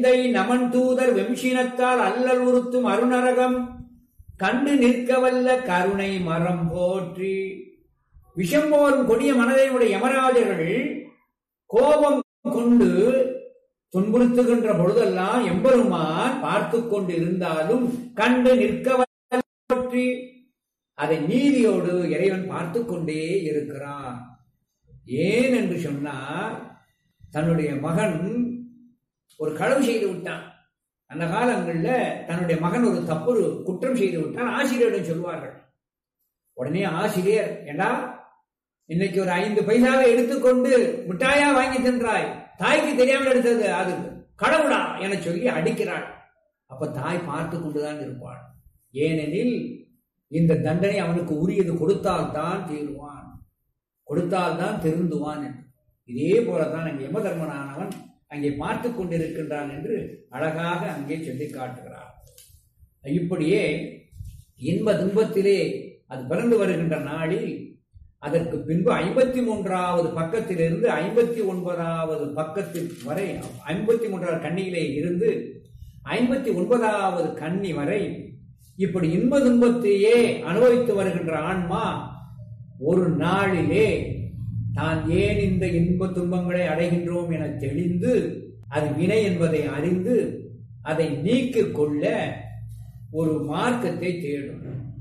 இதை நமன் தூதர் வெம்சினத்தால் அல்லல் உறுத்தும் அருணரகம் கண்டு நிற்கவல்ல கருணை மரம் போற்றி விஷம் போரும் கொடிய மனதையுடைய யமராஜர்கள் கோபம் கொண்டு துன்புறுத்துகின்ற பொழுதெல்லாம் எம்பெருமான் பார்த்து கொண்டு இருந்தாலும் கண்டு நிற்கவல்ல போற்றி அதை நீதியோடு இறைவன் பார்த்து கொண்டே இருக்கிறான் ஏன் என்று சொன்னால் தன்னுடைய மகன் ஒரு களவு செய்து விட்டான் அந்த காலங்களில் தன்னுடைய மகன் ஒரு தப்பு குற்றம் செய்து விட்டான் ஆசிரியரிடம் சொல்வார்கள் உடனே ஆசிரியர் ஏண்டா இன்னைக்கு ஒரு ஐந்து பைசாவை எடுத்துக்கொண்டு மிட்டாயா வாங்கி தின்றாய் தாய்க்கு தெரியாமல் எடுத்தது அது கடவுளா என சொல்லி அடிக்கிறாள் அப்ப தாய் பார்த்து கொண்டுதான் இருப்பாள் ஏனெனில் இந்த தண்டனை அவனுக்கு உரியது கொடுத்தால்தான் தீருவான் கொடுத்தால்தான் திருந்துவான் என்று இதே போலதான் அங்கே யமதர்மனானவன் அங்கே பார்த்து கொண்டிருக்கின்றான் என்று அழகாக அங்கே சொல்லி காட்டுகிறார் இப்படியே இன்ப துன்பத்திலே அது பிறந்து வருகின்ற நாளில் அதற்கு பின்பு ஐம்பத்தி மூன்றாவது பக்கத்திலிருந்து ஐம்பத்தி ஒன்பதாவது பக்கத்தில் வரை ஐம்பத்தி மூன்றாவது கண்ணியிலே இருந்து ஐம்பத்தி ஒன்பதாவது கண்ணி வரை இப்படி இன்ப துன்பத்தையே அனுபவித்து வருகின்ற ஆன்மா ஒரு நாளிலே தான் ஏன் இந்த இன்ப துன்பங்களை அடைகின்றோம் என தெளிந்து அது வினை என்பதை அறிந்து அதை நீக்கிக் கொள்ள ஒரு மார்க்கத்தை தேடும்